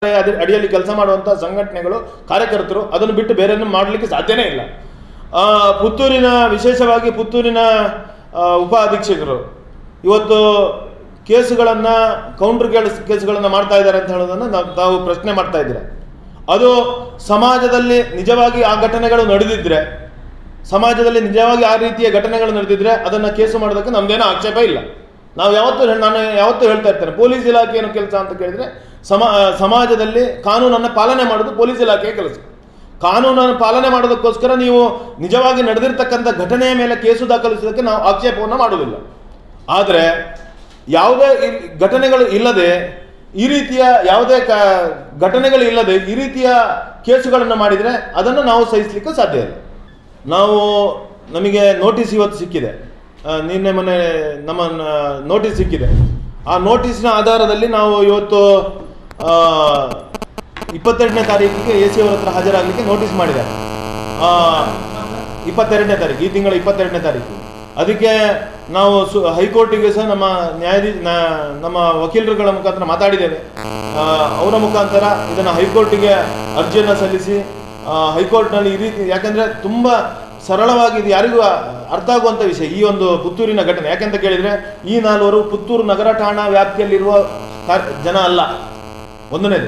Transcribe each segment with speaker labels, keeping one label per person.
Speaker 1: ಅದಿ- ಅಡಿಯಲ್ಲಿ ಕೆಲಸ ಮಾಡುವಂಥ ಸಂಘಟನೆಗಳು ಕಾರ್ಯಕರ್ತರು ಅದನ್ನು ಬಿಟ್ಟು ಬೇರೆಯನ್ನು ಮಾಡಲಿಕ್ಕೆ ಸಾಧ್ಯನೇ ಇಲ್ಲ ಆ, ಪುತ್ತೂರಿನ ವಿಶೇಷವಾಗಿ ಪುತ್ತೂರಿನ ಆ, ಉಪ ಅಧೀಕ್ಷಕರು ಇವತ್ತು ಕೇಸುಗಳನ್ನು ಕೌಂಟರ್ ಕೇಸ್ ಕೇಸುಗಳನ್ನು ಮಾಡ್ತಾ ಇದ್ದಾರೆ ಅಂತ ಹೇಳೋದನ್ನು ನಾವು ತಾವು ಪ್ರಶ್ನೆ ಮಾಡ್ತಾ ಇದ್ದೀರಾ ಅದು ಸಮಾಜದಲ್ಲಿ ನಿಜವಾಗಿ ಆ ಘಟನೆಗಳು ನಡೆದಿದ್ರೆ ಸಮಾಜದಲ್ಲಿ ನಿಜವಾಗಿ ಆ ರೀತಿಯ ಘಟನೆಗಳು ನಡೆದಿದ್ರೆ ಅದನ್ನು ಕೇಸು ಮಾಡೋದಕ್ಕೆ ನಮ್ದೇನೋ ಆಕ್ಷೇಪ ಇಲ್ಲ ನಾವು ಯಾವತ್ತೂ ಹೇಳ್- ನಾನು ಯಾವತ್ತೂ ಹೇಳ್ತಾ ಇರ್ತೇನೆ ಪೊಲೀಸ್ ಇಲಾಖೆ ಏನು ಕೆಲಸ ಅಂತ ಕೇಳಿದ್ರೆ ಸಮಾ ಸಮಾಜದಲ್ಲಿ ಕಾನೂನನ್ನು ಪಾಲನೆ ಮಾಡೋದು ಪೊಲೀಸ್ ಇಲಾಖೆಯ ಕೆಲಸ ಕಾನೂನನ್ನು ಪಾಲನೆ ಮಾಡೋದಕ್ಕೋಸ್ಕರ ನೀವು ನಿಜವಾಗಿ ನಡೆದಿರ್ತಕ್ಕಂಥ ಘಟನೆಯ ಮೇಲೆ ಕೇಸು ದಾಖಲಿಸೋದಕ್ಕೆ ನಾವು ಆಕ್ಷೇಪವನ್ನು ಮಾಡೋದಿಲ್ಲ ಆದರೆ ಯಾವುದೇ ಇಲ್- ಘಟನೆಗಳು ಇಲ್ಲದೆ ಈ ರೀತಿಯ ಯಾವುದೇ ಕ ಘಟನೆಗಳು ಇಲ್ಲದೆ ಈ ರೀತಿಯ ಕೇಸುಗಳನ್ನು ಮಾಡಿದರೆ ಅದನ್ನು ನಾವು ಸಹಿಸಲಿಕ್ಕೆ ಸಾಧ್ಯ ಇಲ್ಲ ನಾವು ನಮಗೆ ನೋಟಿಸ್ ಇವತ್ತು ಸಿಕ್ಕಿದೆ ಆ, ನಿನ್ನೆ ಮೊನ್ನೆ ನಮ್ಮ ನೋಟಿಸ್ ಸಿಕ್ಕಿದೆ ಆ ನೋಟಿಸ್ನ ಆಧಾರದಲ್ಲಿ ನಾವು ಇವತ್ತು ಆ, ಇಪ್ಪತ್ತೆರಡನೇ ತಾರೀಕಿಗೆ ಎ ಸಿ ಅವರ ಹತ್ರ ಹಾಜರಾಗಲಿಕ್ಕೆ ನೋಟಿಸ್ ಮಾಡಿದ್ದಾರೆ ಆ, ಇಪ್ಪತ್ತೆರಡನೇ ತಾರೀಕು ಈ ತಿಂಗಳ ಇಪ್ಪತ್ತೆರಡನೇ ತಾರೀಕು ಅದಕ್ಕೆ ನಾವು ಸು ಹೈಕೋರ್ಟಿಗೆ ಸಹ ನಮ್ಮ ನ್ಯಾಯಾಧೀಶ ನ- ನಮ್ಮ ವಕೀಲರುಗಳ ಮುಖಾಂತರ ಮಾತಾಡಿದ್ದೇವೆ ಆ, ಅವರ ಮುಖಾಂತರ ಇದನ್ನು ಹೈಕೋರ್ಟಿಗೆ ಅರ್ಜಿಯನ್ನು ಸಲ್ಲಿಸಿ ಆ, ಹೈಕೋರ್ಟ್ನಲ್ಲಿ ಈ ರೀತಿ ಯಾಕಂದರೆ ತುಂಬ ಸರಳವಾಗಿ ಇದು ಯಾರಿಗೂ ಅರ್ಥ ಆಗುವಂಥ ವಿಷಯ ಈ ಒಂದು ಪುತ್ತೂರಿನ ಘಟನೆ ಯಾಕೆಂತ ಕೇಳಿದರೆ ಈ ನಾಲ್ವರು ಪುತ್ತೂರು ನಗರ ಠಾಣಾ ವ್ಯಾಪ್ತಿಯಲ್ಲಿರುವ ಕಾ- ಜನ ಅಲ್ಲ ಒಂದನೇದು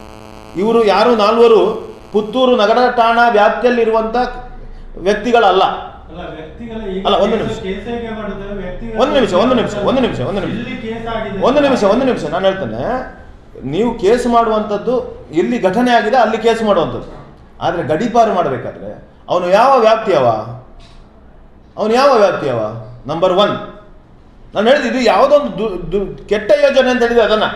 Speaker 1: ಇವರು ಯಾರು ನಾಲ್ವರು ಪುತ್ತೂರು ನಗರ ಠಾಣಾ ವ್ಯಾಪ್ತಿಯಲ್ಲಿರುವಂಥ ವ್ಯಕ್ತಿಗಳಲ್ಲ
Speaker 2: ಅಲ್ಲ ವ್ಯಕ್ತಿಗಳ ಈಗ
Speaker 1: ಅಲ್ಲ, ಒಂದು
Speaker 2: ಕೇಸು-
Speaker 1: ನಿಮಿಷ.
Speaker 2: ಕೇಸ್ ಹೇಗೆ ಮಾಡಿದ್ರೆ ವ್ಯಕ್ತಿಗಳ
Speaker 1: ಒಂದು ನಿಮಿಷ ಒಂದು ನಿಮಿಷ ಒಂದು ನಿಮಿಷ ಒಂದು ನಿಮಿಷ
Speaker 2: ಎಲ್ಲಿ ಕೇಸ್ ಆಗಿದೆ
Speaker 1: ಒಂದು ನಿಮಿಷ ಒಂದು ನಿಮಿಷ ನಾನು ಹೇಳ್ತೇನೆ ನೀವು ಕೇಸ್ ಮಾಡುವಂಥದ್ದು ಎಲ್ಲಿ ಘಟನೆ ಆಗಿದೆ ಅಲ್ಲಿ ಕೇಸ್ ಮಾಡುವಂಥದ್ದು ಆದರೆ ಗಡೀಪಾರು ಮಾಡಬೇಕಾದ್ರೆ ಅವನು ಯಾವ ವ್ಯಾಪ್ತಿಯವ ಅವನು ಯಾವ ವ್ಯಾಪ್ತಿಯವ ನಂಬರ್ ಒನ್ ನಾನು ಹೇಳಿದ್ದು ಇದು ಯಾವುದೊಂದು ದು ದು ಕೆಟ್ಟ ಯೋಜನೆ ಅಂತ ಹೇಳಿದೆ ಅದನ್ನು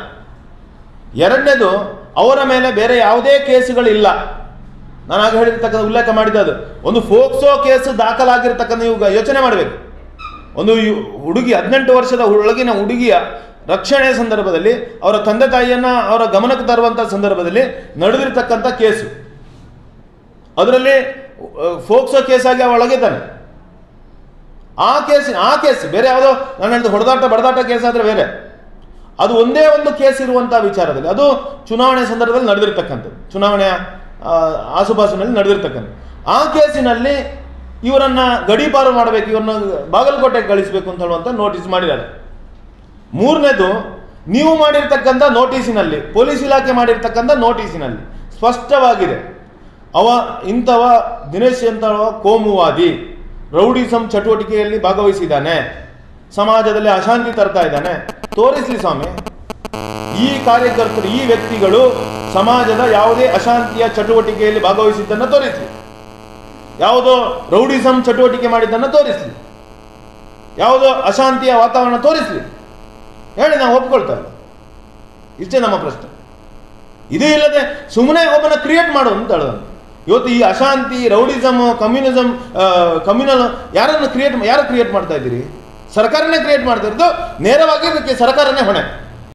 Speaker 1: ಎರಡನೇದು ಅವರ ಮೇಲೆ ಬೇರೆ ಯಾವುದೇ ಕೇಸುಗಳಿಲ್ಲ ನಾನು ಆಗ ಹೇಳಿರ್ತಕ್ಕಂಥ ಉಲ್ಲೇಖ ಮಾಡಿದ್ದು ಅದು ಒಂದು ಫೋಕ್ಸೋ ಕೇಸ್ ದಾಖಲಾಗಿರ್ತಕ್ಕಂಥ ನೀವು ಗ- ಯೋಚನೆ ಮಾಡಬೇಕು ಒಂದು ಯು- ಹುಡುಗಿ ಹದಿನೆಂಟು ವರ್ಷದ ಒಳಗಿನ ಹುಡುಗಿಯ ರಕ್ಷಣೆ ಸಂದರ್ಭದಲ್ಲಿ ಅವರ ತಂದೆ ತಾಯಿಯನ್ನ ಅವರ ಗಮನಕ್ಕೆ ತರುವಂಥ ಸಂದರ್ಭದಲ್ಲಿ ನಡೆದಿರ್ತಕ್ಕಂಥ ಕೇಸು ಅದರಲ್ಲಿ ಫೋಕ್ಸೋ ಕೇಸಾಗಿ ಅವ ಒಳಗಿದ್ದಾನೆ ಆ ಕೇಸ್ ಆ ಕೇಸ್ ಬೇರೆ ಯಾವುದೋ ನಾನು ಹೇಳಿದ ಹೊಡೆದಾಟ ಬಡದಾಟ ಕೇಸ್ ಆದರೆ ಬೇರೆ ಅದು ಒಂದೇ ಒಂದು ಕೇಸ್ ಇರುವಂತಹ ವಿಚಾರದಲ್ಲಿ ಅದು ಚುನಾವಣೆ ಸಂದರ್ಭದಲ್ಲಿ ನಡೆದಿರ್ತಕ್ಕಂಥದ್ದು ಚುನಾವಣೆಯ ಆ, ಆಸುಪಾಸಿನಲ್ಲಿ ನಡೆದಿರ್ತಕ್ಕಂಥ ಆ ಕೇಸಿನಲ್ಲಿ ಇವರನ್ನ ಗಡೀಪಾರು ಮಾಡಬೇಕು ಇವರನ್ನ ಬಾಗಲಕೋಟೆಗೆ ಕಳಿಸಬೇಕು ಅಂತ ಹೇಳುವಂಥ ನೋಟಿಸ್ ಮಾಡಿದ್ದಾರೆ ಮೂರನೇದು ನೀವು ಮಾಡಿರ್ತಕ್ಕಂಥ ನೋಟಿಸಿನಲ್ಲಿ ಪೊಲೀಸ್ ಇಲಾಖೆ ಮಾಡಿರ್ತಕ್ಕಂಥ ನೋಟಿಸಿನಲ್ಲಿ ಸ್ಪಷ್ಟವಾಗಿದೆ ಅವ ಇಂಥವ ದಿನೇಶ್ ಅಂತವ ಕೋಮುವಾದಿ ರೌಡಿಸಂ ಚಟುವಟಿಕೆಯಲ್ಲಿ ಭಾಗವಹಿಸಿದ್ದಾನೆ ಸಮಾಜದಲ್ಲಿ ಅಶಾಂತಿ ತರ್ತಾ ಇದ್ದಾನೆ ತೋರಿಸ್ಲಿ ಸ್ವಾಮಿ ಈ ಕಾರ್ಯಕರ್ತರು ಈ ವ್ಯಕ್ತಿಗಳು ಸಮಾಜದ ಯಾವುದೇ ಅಶಾಂತಿಯ ಚಟುವಟಿಕೆಯಲ್ಲಿ ಭಾಗವಹಿಸಿದ್ದನ್ನು ತೋರಿಸಲಿ ಯಾವುದೋ ರೌಡಿಸಂ ಚಟುವಟಿಕೆ ಮಾಡಿದ್ದನ್ನು ತೋರಿಸಲಿ ಯಾವುದೋ ಅಶಾಂತಿಯ ವಾತಾವರಣ ತೋರಿಸಲಿ ಹೇಳಿ ನಾವು ಒಪ್ಕೊಳ್ತಾ ಇಲ್ಲ ಇಷ್ಟೇ ನಮ್ಮ ಪ್ರಶ್ನೆ ಇದು ಇಲ್ಲದೆ ಸುಮ್ಮನೆ ಒಬ್ಬನ ಕ್ರಿಯೇಟ್ ಮಾಡು ಅಂತ ಹೇಳೋದು ಇವತ್ತು ಈ ಅಶಾಂತಿ ರೌಡಿಸಮ್ ಕಮ್ಯುನಿಸಮ್ ಕಮ್ಯುನಲ್ ಯಾರನ್ನು ಕ್ರಿಯೇಟ್ ಯಾರು ಕ್ರಿಯೇಟ್ ಮಾಡ್ತಾ ಇದ್ದೀರಿ ಸರ್ಕಾರನೇ ಕ್ರಿಯೇಟ್ ಮಾಡ್ತಾ ಇರೋದು ನೇರವಾಗಿ ಇದಕ್ಕೆ ಸರ್ಕಾರನೇ ಹೊಣೆ